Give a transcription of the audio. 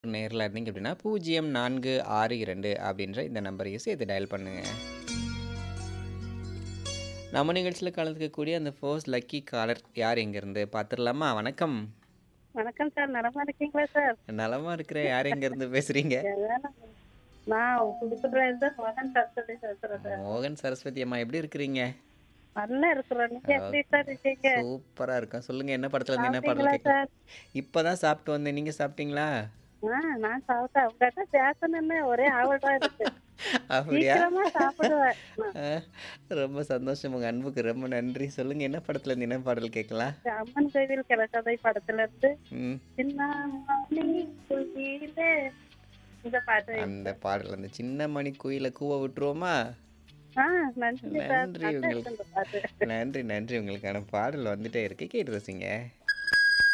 நேரில் இருந்தீங்க அப்படின்னா பூஜ்ஜியம் நான்கு ஆறு இரண்டு அப்படின்ற இந்த நம்பரையும் சேர்த்து டயல் பண்ணுங்க நம்ம நிகழ்ச்சியில் கலந்துக்கக்கூடிய அந்த ஃபர்ஸ்ட் லக்கி காலர் யார் எங்கேருந்து பார்த்துடலாமா வணக்கம் வணக்கம் சார் நலமா இருக்கீங்களா சார் நலமா இருக்கிற யார் எங்கேருந்து பேசுறீங்க நான் புதுக்குடில இருந்து மகன் சரஸ்வதி பேசுறேன் சார் மோகன் சரஸ்வதி அம்மா எப்படி இருக்கிறீங்க நல்லா இருக்கிறோம் நீங்க எப்படி சார் இருக்கீங்க சூப்பரா இருக்கேன் சொல்லுங்க என்ன படத்துல இருந்து என்ன பாடல் சாப்பிட்டீங்களா கேட்க சார் இப்பதான் சாப்பிட்டு வந்தேன் நீங்க சாப்பிட்டீங்களா ஆ நான் சாப்பிட்டேன் உங்ககிட்ட பேசணும்னு ஒரே ஆவலா இருக்கு அப்படியா சீக்கிரமா சாப்பிடுவேன் அஹ், ரொம்ப சந்தோஷம் உங்க அன்புக்கு ரொம்ப நன்றி சொல்லுங்க என்ன படத்துல இருந்து என்ன பாடல் கேட்கலாம் அம்மன் கோவில் கிழக்கதை படத்துல இருந்து ம் சின்ன மணி குயிலே இந்த பாட்டு அந்த பாடல் அந்த சின்ன மணி குயில கூவ விட்டுருவோமா ஆ நன்றி சார் நன்றி நல்லா உங்களுக்கு இருக்கு இந்த பாட்டு நன்றி நன்றி உங்களுக்கான பாடல் வந்துட்டே இருக்கு கேட்டு ரசிங்க